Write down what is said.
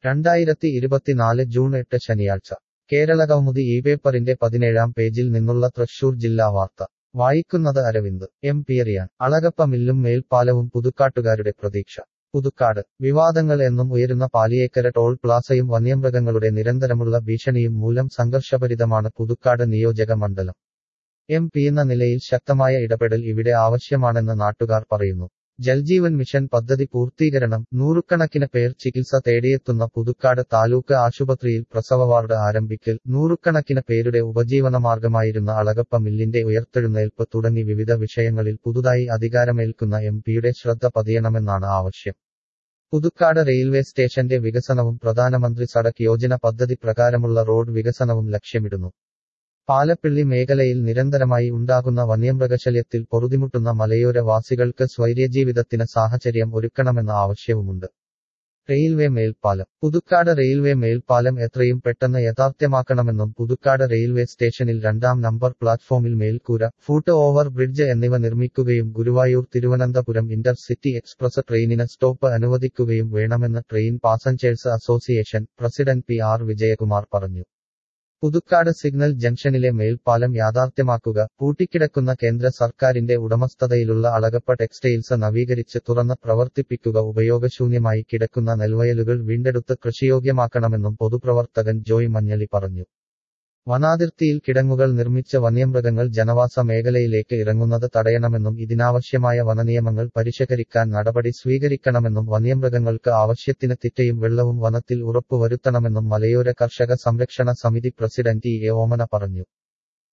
രണ്ടായിരത്തി ഇരുപത്തിനാല് ജൂൺ എട്ട് ശനിയാഴ്ച കേരളകൗമുദി ഈ പേപ്പറിന്റെ പതിനേഴാം പേജിൽ നിന്നുള്ള തൃശൂർ ജില്ലാ വാർത്ത വായിക്കുന്നത് അരവിന്ദ് എം പിയറിയാൻ അളഗപ്പ മില്ലും മേൽപ്പാലവും പുതുക്കാട്ടുകാരുടെ പ്രതീക്ഷ പുതുക്കാട് വിവാദങ്ങൾ എന്നും ഉയരുന്ന പാലിയേക്കര ടോൾ പ്ലാസയും വന്യമൃഗങ്ങളുടെ നിരന്തരമുള്ള ഭീഷണിയും മൂലം സംഘർഷഭരിതമാണ് പുതുക്കാട് നിയോജക മണ്ഡലം എം പി എന്ന നിലയിൽ ശക്തമായ ഇടപെടൽ ഇവിടെ ആവശ്യമാണെന്ന് നാട്ടുകാർ പറയുന്നു ജൽജീവൻ മിഷൻ പദ്ധതി പൂർത്തീകരണം നൂറുകണക്കിന് പേർ ചികിത്സ തേടിയെത്തുന്ന പുതുക്കാട് താലൂക്ക് ആശുപത്രിയിൽ പ്രസവ വാർഡ് ആരംഭിക്കൽ നൂറുകണക്കിന് പേരുടെ ഉപജീവനമാർഗമായിരുന്ന അളഗപ്പ മില്ലിന്റെ ഉയർത്തെഴുന്നേൽപ്പ് തുടങ്ങി വിവിധ വിഷയങ്ങളിൽ പുതുതായി അധികാരമേൽക്കുന്ന എം പിയുടെ ശ്രദ്ധ പതിയണമെന്നാണ് ആവശ്യം പുതുക്കാട് റെയിൽവേ സ്റ്റേഷന്റെ വികസനവും പ്രധാനമന്ത്രി സടക് യോജന പദ്ധതി പ്രകാരമുള്ള റോഡ് വികസനവും ലക്ഷ്യമിടുന്നു പാലപ്പിള്ളി മേഖലയിൽ നിരന്തരമായി ഉണ്ടാകുന്ന വന്യമൃഗശല്യത്തിൽ പൊറുതിമുട്ടുന്ന മലയോര വാസികൾക്ക് സ്വൈര്യജീവിതത്തിന് സാഹചര്യം ഒരുക്കണമെന്ന ആവശ്യവുമുണ്ട് റെയിൽവേ മേൽപ്പാലം പുതുക്കാട് റെയിൽവേ മേൽപ്പാലം എത്രയും പെട്ടെന്ന് യഥാർത്ഥ്യമാക്കണമെന്നും പുതുക്കാട് റെയിൽവേ സ്റ്റേഷനിൽ രണ്ടാം നമ്പർ പ്ലാറ്റ്ഫോമിൽ മേൽക്കൂര ഫൂട്ട് ഓവർ ബ്രിഡ്ജ് എന്നിവ നിർമ്മിക്കുകയും ഗുരുവായൂർ തിരുവനന്തപുരം ഇന്റർസിറ്റി എക്സ്പ്രസ് ട്രെയിനിന് സ്റ്റോപ്പ് അനുവദിക്കുകയും വേണമെന്ന് train passengers association president P R Vijayakumar പറഞ്ഞു പുതുക്കാട് സിഗ്നൽ ജംഗ്ഷനിലെ മേൽപ്പാലം യാഥാർത്ഥ്യമാക്കുക പൂട്ടിക്കിടക്കുന്ന കേന്ദ്ര സർക്കാരിന്റെ ഉടമസ്ഥതയിലുള്ള അളഗപ്പ ടെക്സ്റ്റൈൽസ് നവീകരിച്ച് തുറന്ന് പ്രവർത്തിപ്പിക്കുക ഉപയോഗശൂന്യമായി കിടക്കുന്ന നെൽവയലുകൾ വീണ്ടെടുത്ത് കൃഷിയോഗ്യമാക്കണമെന്നും പൊതുപ്രവർത്തകൻ ജോയ് മഞ്ഞളി പറഞ്ഞു വനാതിർത്തിയിൽ കിടങ്ങുകൾ നിർമ്മിച്ച വന്യമൃഗങ്ങൾ ജനവാസ മേഖലയിലേക്ക് ഇറങ്ങുന്നത് തടയണമെന്നും ഇതിനാവശ്യമായ വനനിയമങ്ങൾ പരിഷ്കരിക്കാൻ നടപടി സ്വീകരിക്കണമെന്നും വന്യമൃഗങ്ങൾക്ക് ആവശ്യത്തിന് തിറ്റയും വെള്ളവും വനത്തിൽ ഉറപ്പുവരുത്തണമെന്നും മലയോര കർഷക സംരക്ഷണ സമിതി പ്രസിഡന്റ് ഇ എ ഓമന പറഞ്ഞു